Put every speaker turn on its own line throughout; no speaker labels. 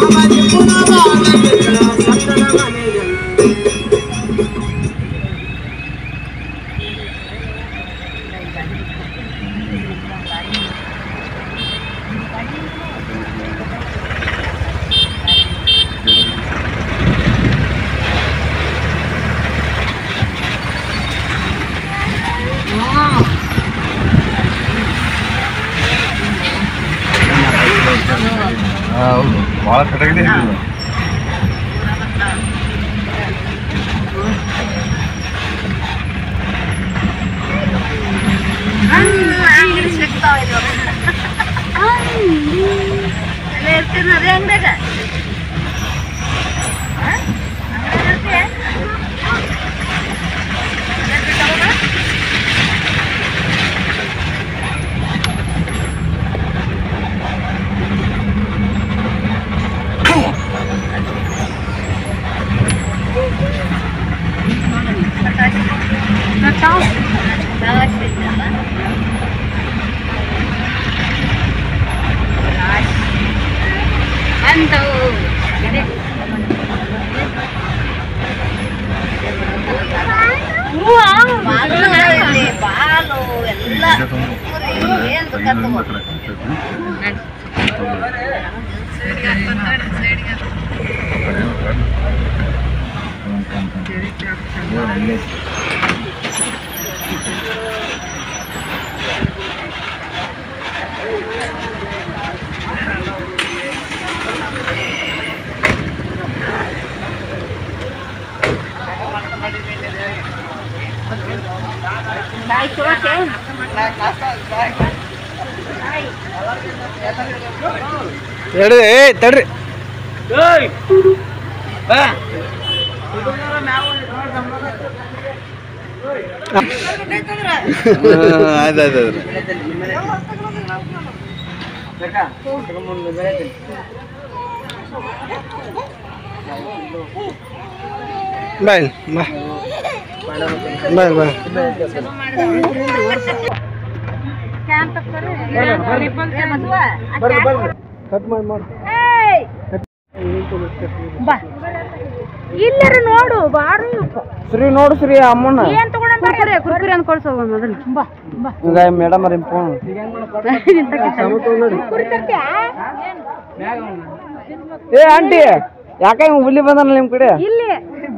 ಹೌದು ಭಾಳ ಕಡೆಗಡೆ ಇದೆ
ಬಾಲು ಎಲ್ಲ ಏನ್ ಬೇಕಾದ್ ತಗೋ.
ತಡ್ರಿ ಏ ತಡ್ರಿ ಆಯ್ತು ಆಯ್ತು ಆಯ್ತು ಬಾಯ್ ಬಾ ಬಾಯ್ ಬಾಯ್ ಕಟ್ ಮಾಡಿ ಮಾಡಿ
ಇಲ್ಲರ ನೋಡು ಬಾರು
ಶ್ರೀ ನೋಡು ಶ್ರೀ ಅಮ್ಮಣ್ಣ
ಏನ್ ತಗೊಂಡ ಕುರ್ಕುರೆ ಕುರ್ಕುರೆ ಅಂತ ಕೊಡ್ಸೋಗ ಮೊದಲು ಬಾ ಬಾ
ಈಗ ಮೇಡಮ್ ಅವ್ರ ಫೋನ್ ಏ ಆಂಟಿ ಯಾಕೆ ಇವ್ ಹುಲಿ ಬಂದಾನ ನಿಮ್ ಕಡೆ
ಇಲ್ಲಿ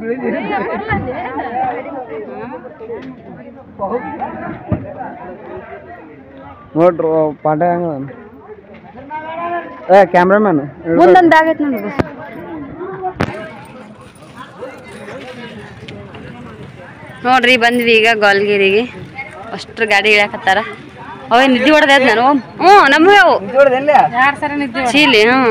ನೋಡ್ರಿ ಪಾಂಡೆ ಹೆಂಗ ಏ ಕ್ಯಾಮ್ರಾಮ್ಯಾನ್
ಮುಂದೊಂದು ಆಗೈತೆ ನೋಡಿ ಬಸ್ ನೋಡ್ರಿ ಬಂದ್ವಿ ಈಗ ಗೋಲ್ಗಿರಿಗೆ ಅಷ್ಟ್ರ ಗಾಡಿ ಇಳಕತ್ತಾರ ಅವೇ ನಿದ್ದೆ ಹೊಡೆದ ನಾನು ಹ್ಞೂ ನಮ್ಮವೇ ಅವು ಚೀಲಿ ಹ್ಞೂ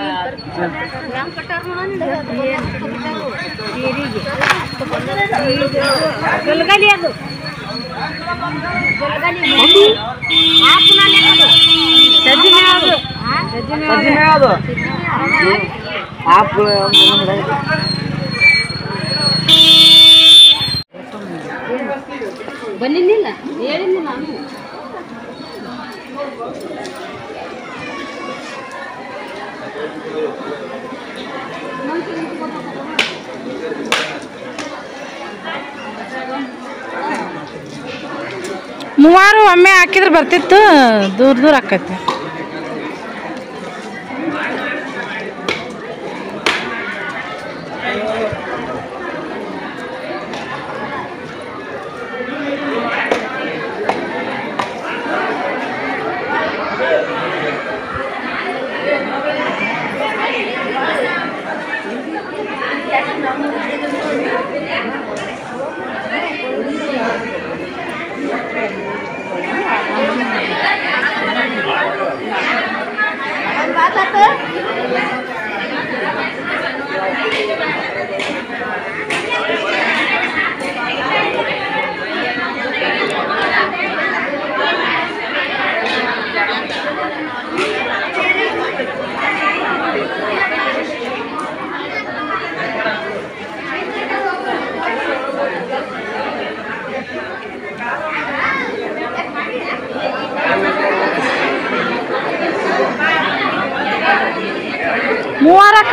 ಬಂದಿದ್ದಿಲ್ಲ ಹೇಳಿಲ್ಲ ನಾನು
ಮೂವಾರು ಒಮ್ಮೆ ಹಾಕಿದ್ರೆ ಬರ್ತಿತ್ತು ದೂರ ದೂರ ಆಕೈತಿ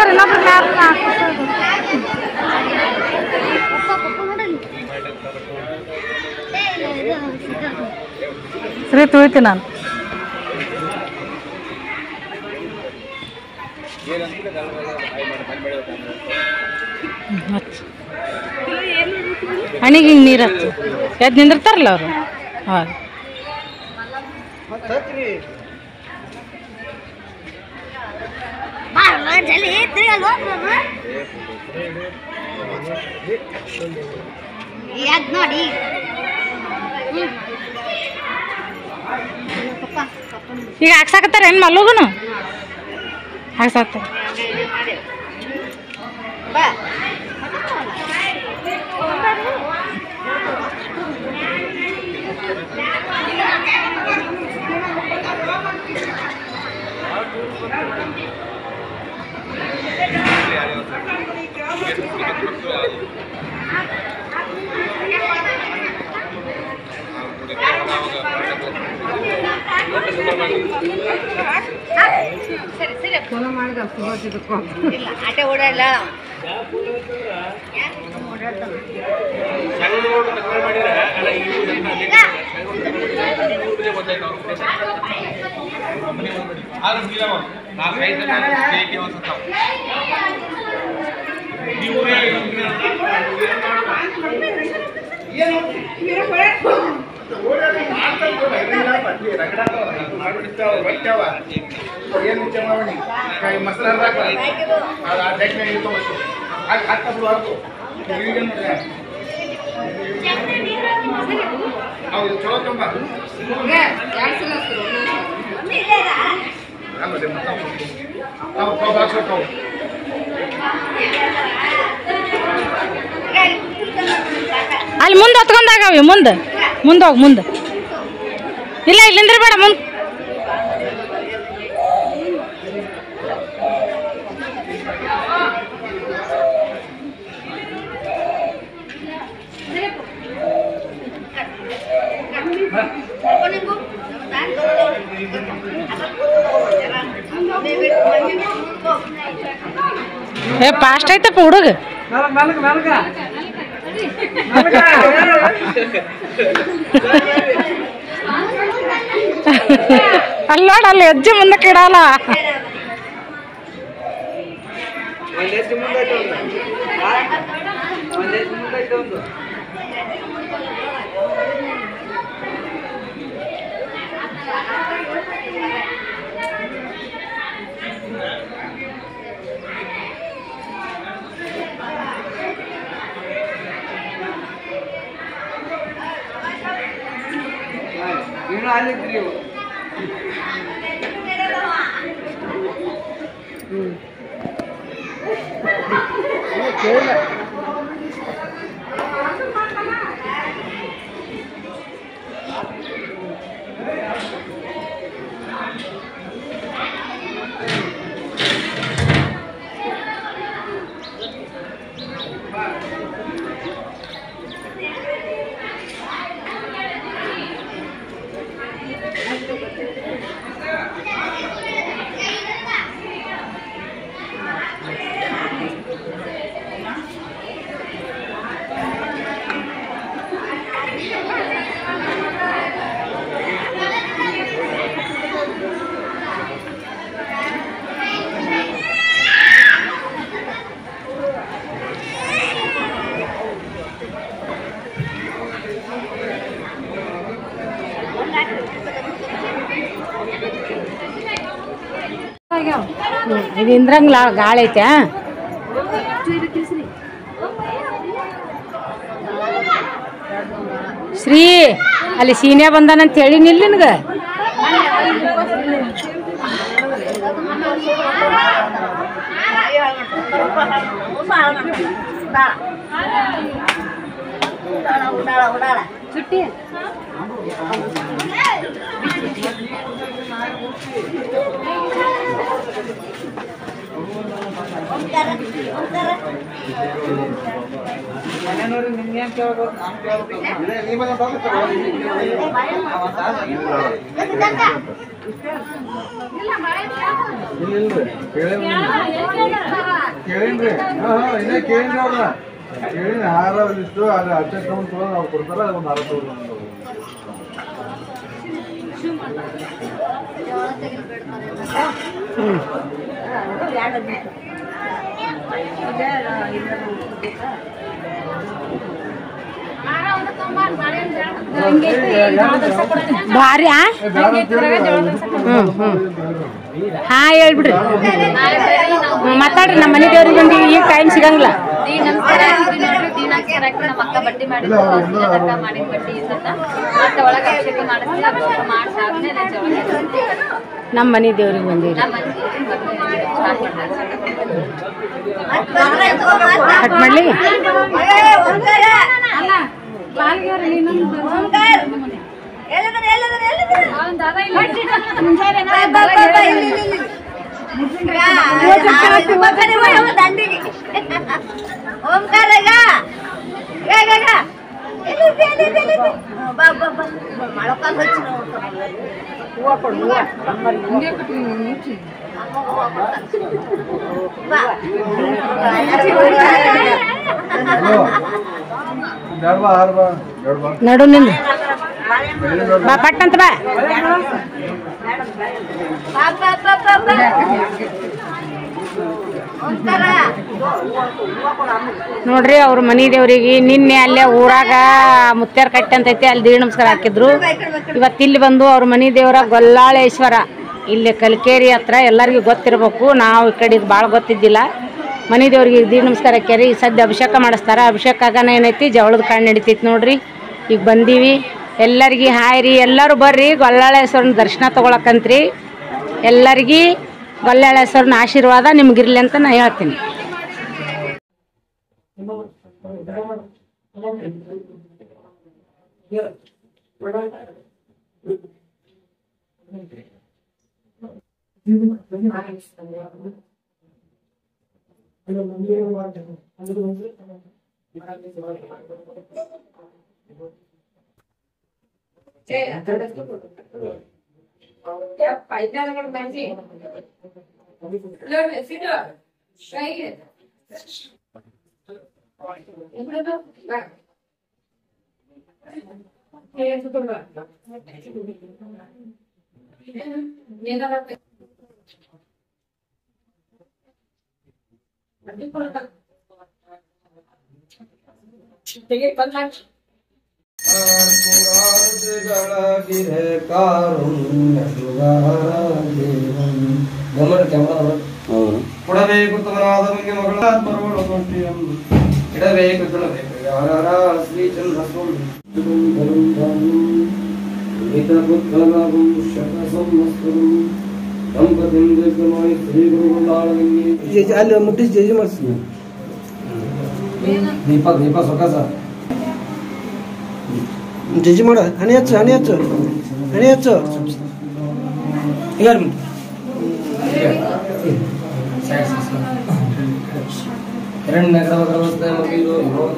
ಹಾಕೋರ್ ಇನ್ನೊಬ್ರ ಮ್ಯಾಲ ಹಾಕೋರ್ ಸರಿ ತುಳಿತೀನಿ ನಾನು ಹಣಿಗೆ ಹಿಂಗೆ ನೀರು ಹಚ್ಚು ಎದ್ದು ನಿಂದಿರ್ತಾರಲ್ಲ ಅವರು ಹಾಂ
ಜಲ್ದಿ ತಿರ್ಗಲ್ಲ ಯಾಕೆ ನೋಡಿ
ಈಗ ಹಾಕ್ಸಾಕತ್ತಾರ ಏನು ಮಲ್ಲುಗುನು ಹಾಕ್ಸಾಕ್ತಾರ
ಬಾ ಇಲ್ಲ ಆಟೆ ಓಡಾಡಲ್ಲ
ಅಲ್ಲಿ ಮುಂದೆ ಹೊತ್ಕೊಂಡಾಗವಿ ಮುಂದೆ ಮುಂದೆ ಹೋಗಿ ಮುಂದೆ ಇಲ್ಲ ಇಲ್ಲಿಂದ್ರ ಬೇಡ ಮುಂದೆ ಏ ಫಾಸ್ಟ್ ಐತಪ್ಪ ಹುಡುಗ
ಮೆಲ್ಕ ಮೆಲ್ಕ
ಅಲ್ಲಿ ನೋಡ ಅಲ್ಲಿ ಹೆಜ್ಜೆ ಮುಂದಕ್ಕೆ ಇಡಲ್ಲ
ಒಂದ್ ಹೆಜ್ಜೆ ಮುಂದೆ ಐತೆ ಒಂದು ಒಂದ್ ಹೆಜ್ಜೆ ಮುಂದೆ ಐತೆ ಒಂದು ಇನ್ನು ಅಲ್ಲಿದ್ರಿ ಇವು
ಇದು ಇಂದ್ರಂಗ್ ಗಾಳಿ ಐತೆ ಶ್ರೀ ಅಲ್ಲಿ ಸೀನ್ಯಾ ಬಂದಾನಂತ ಹೇಳಿ ನಿಲ್ಲ ನಿನಗೆ
ಚುಟ್ಟಿ ಓಂಕಾರ ಓಂಕಾರ
ಮನೆಯವ್ರು ನಿಮ್ಗೇನ್ ಕೇಳ್ಬೇಕು ನಾನ್ ಕೇಳ್ಬೇಕು
ಇಲ್ಲಿಲ್ರಿ ಕೇಳೇನ್ರಿ ಹಾ ಹಾ ಇನ್ನೇ ಕೇಳೇನ್ರಿ ಅವ್ರನ್ನ ಕೇಳಿನ ಹಾರ ಒಂದಿಷ್ಟು ಅದು ಅಷ್ಟೇ ತಗೊಂಡು ತೊಗೊಂಡು ಅವ್ರು ಕೊಡ್ತಾರ ಅದು ಒಂದು ಹಾರ ತಗೊಂಡು
ಭಾರಿ ಆ ಹ್ಞೂ ಹ್ಞೂ ಹಾಂ ಹೇಳ್ಬಿಡ್ರಿ ಹ್ಮ್, ಮಾತಾಡ್ರಿ ನಮ್ಮ ಮನೆ ದೇವ್ರಿಗೆ ಬಂದು ಈಗ ಟೈಮ್ ಸಿಗಂಗಿಲ್ಲ
ದಿ ನಮಸ್ಕಾರ ಹಾಕ್ರಿ ನೋಡ್ರಿ ದಿ ನಮಸ್ಕಾರ ಹಾಕ್ರಿ ನಮ್ಮ ಅಕ್ಕ ಬಟ್ಟೆ ಮಾಡಿದ್ರು ಅಕ್ಕ ಮಾಡಿದ ಬಟ್ಟೆ ಇರ್ತದ ಮತ್ತೆ ಒಳಗೆ ಅಭಿಷೇಕ ಮಾಡಿಸ್ತೀವಿ ಅಭಿಷೇಕ ಮಾಡಿಸಾದ್ಮೇಲೆ ಜೋಳ
ನಮ್ಮ ಮನೆ ದೇವ್ರಿಗೆ ಬಂದೀವಿ
ನಮ್ಮ ಮನ್ಸಿಗೆ
ಕಟ್ ಮಾಡ್ಲಿ
ದಂಡಿಗೆ ಓಂಕಾರ ಈಗ ಈಗ ಈಗ ಎಲ್ಲಿದ್ದೆ ಎಲ್ಲಿದ್ದೆ ಎಲ್ಲಿದ್ದೆ ಬಾ ಬಾ ಬಾ ಮಳಕಾಲ್ ಹಚ್ಚಿ ಹೂವ ಕೊಡು ಹೂವ ಬಾ
ಎರಡು ಬಾ ಆರು ಬಾ ಎರಡು ಬಾ
ನಡು ನಿಂದು ಬಾ ಪಟ್ಟಂತ ಬಾ
ಬಾ ಬಾ ಬಾ ಬಾ ಬಾ ಓಂಕಾರ
ನೋಡ್ರಿ ಅವ್ರ ಮನೆ ದೇವ್ರಿಗೆ ನಿನ್ನೆ ಅಲ್ಲೇ ಊರಾಗ ಮುತ್ಯಾರ ಕಟ್ಟೆ ಅಂತೈತಿ ಅಲ್ಲಿ ದೀಡ್ ನಮಸ್ಕಾರ ಹಾಕಿದ್ರು ಇವತ್ತು ಇಲ್ಲಿ ಬಂದು ಅವ್ರ ಮನೆ ದೇವರ ಗೊಲ್ಲಾಳೇಶ್ವರ ಇಲ್ಲಿ ಕಲ್ಕೇರಿ ಹತ್ರ ಎಲ್ಲರಿಗೂ ಗೊತ್ತಿರ್ಬೇಕು ನಾವು ಈ ಕಡೆ ಭಾಳ ಗೊತ್ತಿದ್ದಿಲ್ಲ ಮನೆ ದೇವ್ರಿಗೆ ದೀಡ್ ನಮಸ್ಕಾರ ಹಾಕ್ಯಾರಿ ಈ ಸದ್ಯ ಅಭಿಷೇಕ ಮಾಡಿಸ್ತಾರ ಅಭಿಷೇಕ ಆಗನ ಏನೈತಿ ಜವಳದ ಕಾಳು ನಡಿತೈತಿ ನೋಡ್ರಿ ಈಗ ಬಂದೀವಿ ಎಲ್ಲರಿಗೆ ಹಾಯ್ ರೀ ಎಲ್ಲರೂ ಬರ್ರಿ ಗೊಲ್ಲಾಳೇಶ್ವರನ ದರ್ಶನ ತಗೊಳಕಂತ್ರಿ ಎಲ್ಲರಿಗೆ ಗೊಲ್ಲಾಳೇಶ್ವರನ ಆಶೀರ್ವಾದ ನಿಮ್ಗಿರ್ಲಿ ಅಂತ ನಾ ಹೇಳ್ತೀನಿ
ಕೊಡಬೇಕು ತವರಾದ ಬಗ್ಗೆ ಮಗಳ ಬರುವಳು ಗೊಂಟಿಯಂ. ಇಡಬೇಕು ಕೊಡಬೇಕು ಯಾರಾರ ಶ್ರೀ ಚಂದ್ರ ಸ್ವಾಮಿ ಹಿತಪುತ್ರನಾಗು ಶತ ಸಂವತ್ಸರಂ ದಂಪತಿಂ ದೀರ್ಘಮಾಯು ಶ್ರೀ ಗುರುಗಳಾಳಲಿಂಗಿ
ಅಲ್ಲಿ ಮುಟ್ಟಿಸಿ ಜೇಜಿ ಮಾಡಿಸಿ
ದೀಪ ದೀಪ ಸೊಕಸ
ಜೇಜಿ ಮಾಡ ಹನಿ ಹಚ್ಚು ಹನಿ ಹಚ್ಚು ಹನಿ ಹಚ್ಚು
ಹಿರಣ್ಯಗರ್ಭಗರ್ಭಸ್ಥೆ ಮುಗಿದು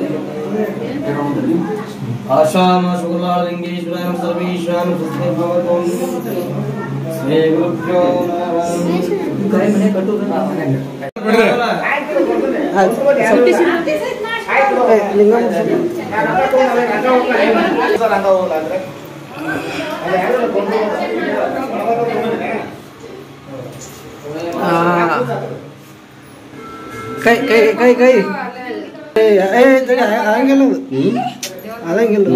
ಆಶಾಮ ಶುಕ್ಲಾಲಿಂಗೇಶ್ವರಾಯ ಸರ್ವೇಶ್ವರಾಯ ಸುಸ್ಥೆ ಭವತು ಶ್ರೀ ಗುರುಭ್ಯೋ
ಲಿಂಗ ಕೈ ಕೈ ಕೈ ಕೈ ಏ ಏ, ತಡಿ, ಆ- ಆಗಂಗಿಲ್ಲ ಅದು ಅದಂಗಿಲ್ಲ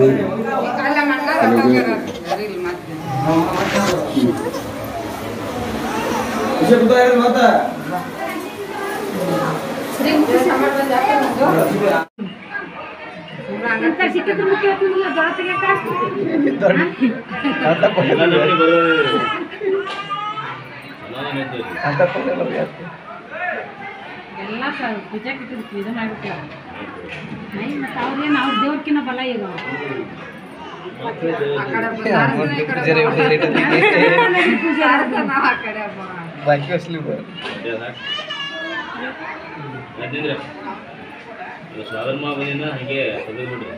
ಮಾತಾ
ಎಲ್ಲ ಪೂಜೆ ಕಿಟ್ಟಿರ್ತೀವಿ ಇದು ಮಾಡ್ಬಿಟ್ಟು ಮತ್ತೆ ಅವ್ರೇನು ಅವ್ರ ದೇವ್ರಕಿನ್ನ ಬಲ ಈಗ
ಬಾಕಿ
ಯಾಕಂದ್ರೆ ಅದು ಸ್ವಾಗತ ಬಂದಿನ ಹಾಗೆ ತೆಗೆದ್ಬಿಡ್ರಿ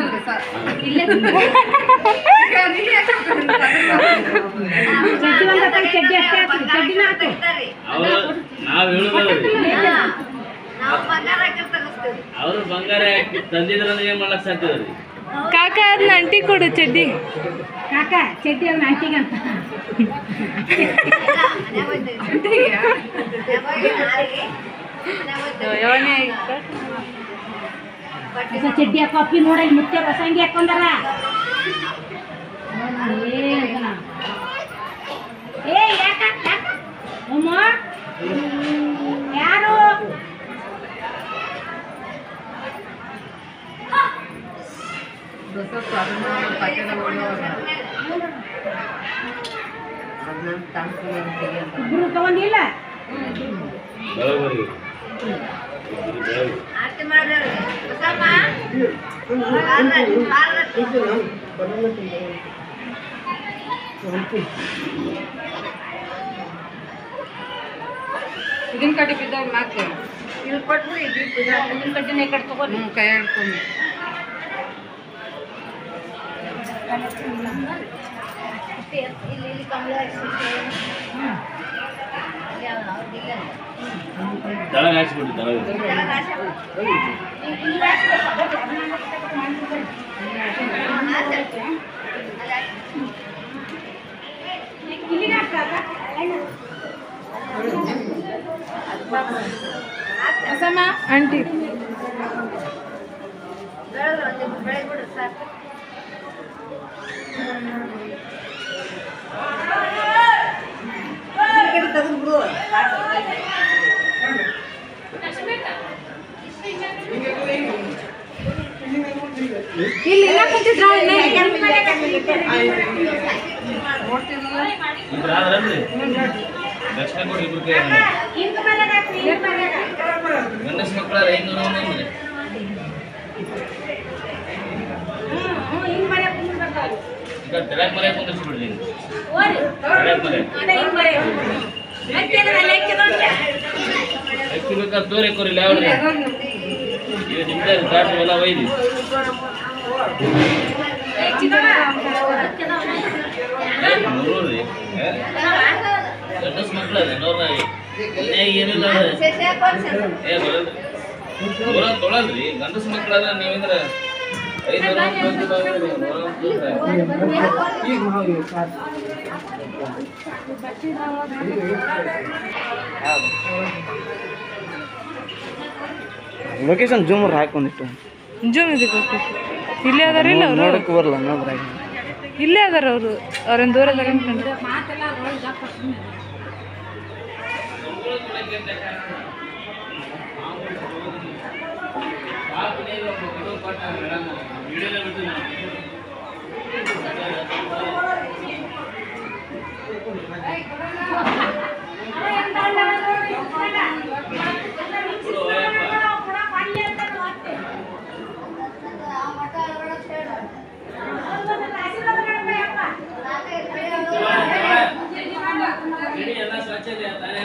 ಅವರು ನಾವು ಹೇಳುದಲ್ರಿ
ನಾವು ಬಂಗಾರ ಹಾಕಿ ತಗಸ್ತೀವಿ
ಅವರು ಬಂಗಾರ ಹಾಕಿ ತಂದಿದ್ರೆ ಏನ್ ಮಾಡ್ಲಕ್ ಸಾಧ್ಯ ರೀ
ಕಾಕ ಅದನ್ನ ಅಂಟಿ ಕೊಡು ಚಡ್ಡಿ
ಕಾಕ ಚಡ್ಡಿ ಅವ್ನ ಅಂಟಿಗಂತ ಹೊಸ ಚಡ್ಡಿ ಕಾಪಿ ನೋಡಲ್ಲಿ ಮುತ್ತೆ ಬಸಂಗಿ ಹಾಕೊಂಡಾರ ಏ ಅದನ್ನ. ಏ ಯಾಕ ಯಾಕ ಅಮ್ಮ ಯಾರು ಇಬ್ರು ತಗೊಂಡಿಲ್ಲ
ಬರೋಬರಿ ಬೆಳಗ್ಗೆ
ಆರತಿ ಮಾಡ್ರಿ ಬಸಮ್ಮ ಬಾರ್ರಿ, ಬಾರ್ರಿ.
ಇದನ್ ಕಡೆ ಬಿದ್ದವ್ರ ಮಾತು
ಇಲ್ಲಿ ಕೊಟ್ರಿ ದೀಪ
ಮುಂದಿನ ಕಡ್ಡಿನ ಈ ಕಡೆ ತಗೋರಿ
ಕೈ ಹಿಡ್ಕೊಂಡು
ಇಲ್ಲಿ ಇಲ್ಲಿ ಕಮಲ
ತಳಗ ಹಾಕ್ಸ್ಬಿಡ್ರಿ ತಳಗ
ಅಂಟಿ
ಬೆಳಗ್ಗೆ ಬಿಡ್ರಿ ಸರ್
ಇಲ್ಲಿ ಇಲ್ಲ ಕುಂತಿದ್ರ
ಇಬ್ರು ಆದ್ರಲ್ರಿ ದಕ್ಷಿಣ ಕೊಡಿ ಇಬ್ರು ಕೈ ಗಂಡಸ ಮಕ್ಕಳ ಐನೂರ ಒಂದೊಂದ್ರಿ ಈಗ ತೆಳಗ್ ಮರೆ ಕುಂದಿರ್ಸ್ಬಿಡ್ರಿ ತೆಳಗ್ ಮರೆ ಅಕ್ಕಿ ಬೇಕಾದ್ರೆ ದೂರ ಕೊರಿಲ್ಲ ಯಾವ್ರಿ ಈಗ ನಿಮ್ದೇ ದಾಟ್ರಿ ಎಲ್ಲ ಒಯ್ದಿ ನೋಡ್ರಿ ಗಂಡಸ ಮಕ್ಕಳ ನೋಡ್ರಿ ಏನಿಲ್ಲ ಏ ಬರಲ್ರಿ ದೂರ ತೊಳಲ್ರಿ ಗಂಡಸ ಮಕ್ಕಳಾದ್ರೆ ನೀವೇಂದ್ರ ಐದು
ಲೊಕೇಶನ್ ಜೂಮರ್ ಹಾಕೊಂಡಿಟ್ಟು
ಜೂಮ್ ಇದಕ್ಕೆ ಇಲ್ಲೇ ಅದಾರ ಇಲ್ಲ ಅವರು
ನೋಡಕ್ಕೆ ಬರಲ್ಲ ನೋಡ್ರಾಗ
ಇಲ್ಲೇ ಅದಾರ ಅವರು ಅವ್ರೇನ್ ದೂರ ಅದಾರ ಅನ್ಕೊಂಡ್ರೆ
ಎಲ್ಲ ಸ್ವಚ್ಛತೆ ತಾನೇ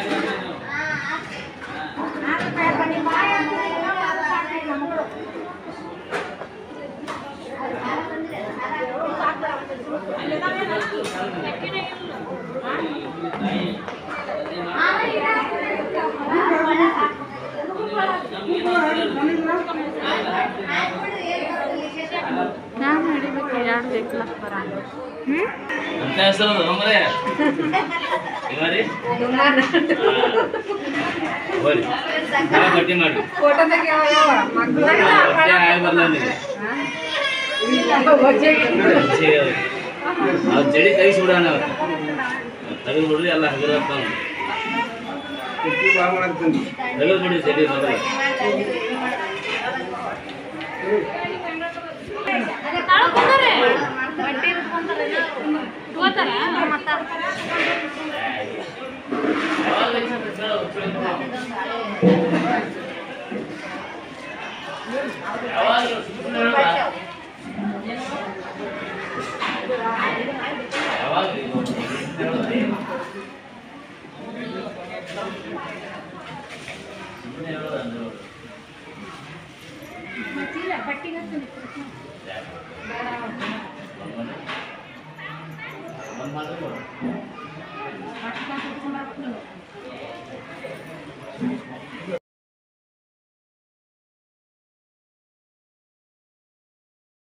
ನಾನು ಹಿಡಿಬೇಕು ಯಾರು ಬೇಕಲ್ಲ
ಅಂತ ಹೆಸರು ನಮ್ಮರೇ ಇವರಿ ಹೋರಿ ನಾವು ಗಟ್ಟಿ ಮಾಡಿ ಹೊಟ್ಟೆ ಆಗಿ ಬರ್ಲಾಂದ್ರೆ ಅವ್ ಜಡಿ ತೆಗಿಸ್ಬಿಡೋಣ ತೆಗೆದು ಬಿಡ್ರಿ ಎಲ್ಲ ಹಗಲತ್ತಾವ ತೆಗೆದು ಬಿಡಿ ಜಡಿ ಮೊದಲು ಯಾವಾಗ
ಬಟ್ಟಿಗೆ